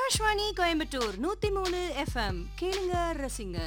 ஆகாஷ்வாணி கோயம்புத்தூர் நூத்தி மூணு எஃப்எம் கேளுங்க ரசிங்க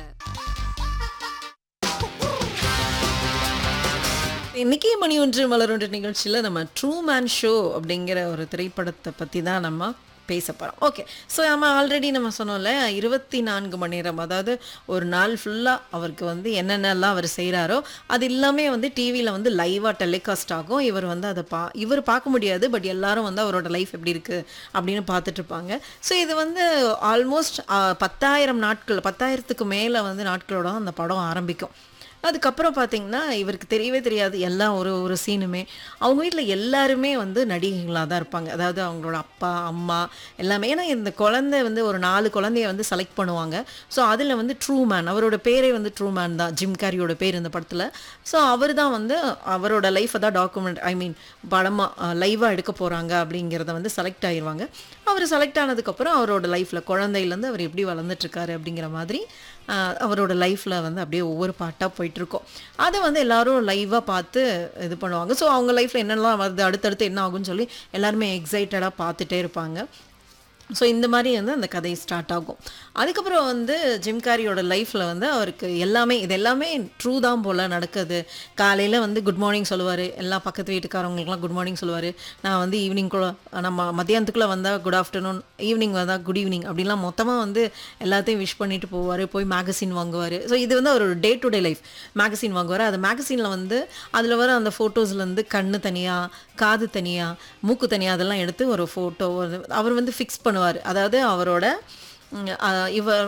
இன்னைக்கு மணி ஒன்று மலர் ஒன்று நிகழ்ச்சியில் நம்ம ட்ரூ மேன் ஷோ அப்படிங்கிற ஒரு திரைப்படத்தை பற்றி தான் நம்ம பேச போகிறோம் ஓகே ஸோ நம்ம ஆல்ரெடி நம்ம சொன்னோம்ல இருபத்தி நான்கு மணி நேரம் அதாவது ஒரு நாள் ஃபுல்லாக அவருக்கு வந்து என்னென்னலாம் அவர் செய்கிறாரோ அது எல்லாமே வந்து டிவியில் வந்து லைவாக டெலிகாஸ்ட் ஆகும் இவர் வந்து அதை பா இவர் பார்க்க முடியாது பட் எல்லாரும் வந்து அவரோட லைஃப் எப்படி இருக்குது அப்படின்னு பார்த்துட்டு இருப்பாங்க ஸோ இது வந்து ஆல்மோஸ்ட் பத்தாயிரம் நாட்கள் பத்தாயிரத்துக்கு மேலே வந்து நாட்களோட அந்த படம் ஆரம்பிக்கும் அதுக்கப்புறம் பார்த்தீங்கன்னா இவருக்கு தெரியவே தெரியாது எல்லா ஒரு ஒரு சீனுமே அவங்க வீட்டில் எல்லாருமே வந்து நடிகைகளாக தான் இருப்பாங்க அதாவது அவங்களோட அப்பா அம்மா எல்லாமே ஏன்னா இந்த குழந்தை வந்து ஒரு நாலு குழந்தைய வந்து செலக்ட் பண்ணுவாங்க ஸோ அதில் வந்து ட்ரூ மேன் அவரோட பேரே வந்து ட்ரூ மேன் தான் ஜிம் கேரியோட பேர் இந்த படத்தில் ஸோ அவர் தான் வந்து அவரோட லைஃப்பை தான் டாக்குமெண்ட் ஐ மீன் படமாக லைவாக எடுக்க போகிறாங்க அப்படிங்கிறத வந்து செலக்ட் ஆயிடுவாங்க அவர் செலக்ட் ஆனதுக்கப்புறம் அவரோட லைஃப்பில் குழந்தையிலேருந்து அவர் எப்படி வளர்ந்துட்டுருக்காரு அப்படிங்கிற மாதிரி ஆஹ், அவரோட லைஃப்பில் வந்து அப்படியே ஒவ்வொரு பாட்டாக போயிட்டுருக்கோம் அதை வந்து எல்லாரும் லைவாக பார்த்து இது பண்ணுவாங்க ஸோ அவங்க லைஃப்பில் என்னெல்லாம் வருது அடுத்தடுத்து என்ன ஆகும்னு சொல்லி எல்லாருமே எக்ஸைட்டடாக பார்த்துட்டே இருப்பாங்க ஸோ இந்த மாதிரி வந்து அந்த கதை ஸ்டார்ட் ஆகும் அதுக்கப்புறம் வந்து ஜிம் கேரியோட லைஃப்பில் வந்து அவருக்கு எல்லாமே இது எல்லாமே ட்ரூ தான் போல் நடக்குது காலையில் வந்து குட் மார்னிங் சொல்லுவார் எல்லா பக்கத்து வீட்டுக்காரவங்களுக்குலாம் குட் மார்னிங் சொல்லுவார் நான் வந்து ஈவினிங்குள்ள நம்ம மத்தியானத்துக்குள்ளே வந்தால் குட் ஆஃப்டர்நூன் ஈவினிங் வந்தால் குட் ஈவினிங் அப்படிலாம் மொத்தமாக வந்து எல்லாத்தையும் விஷ் பண்ணிட்டு போவார் போய் மேகசின் வாங்குவார் ஸோ இது வந்து அவரோட day to day life magazine வாங்குவார் அது மேகசினில் வந்து அதில் வர அந்த ஃபோட்டோஸ்லேருந்து கண்ணு தனியாக காது தனியாக மூக்கு தனியாக அதெல்லாம் எடுத்து ஒரு ஃபோட்டோ அவர் வந்து ஃபிக்ஸ் பண்ணுவார் அதாவது அவரோட ம், அஹ், இவர்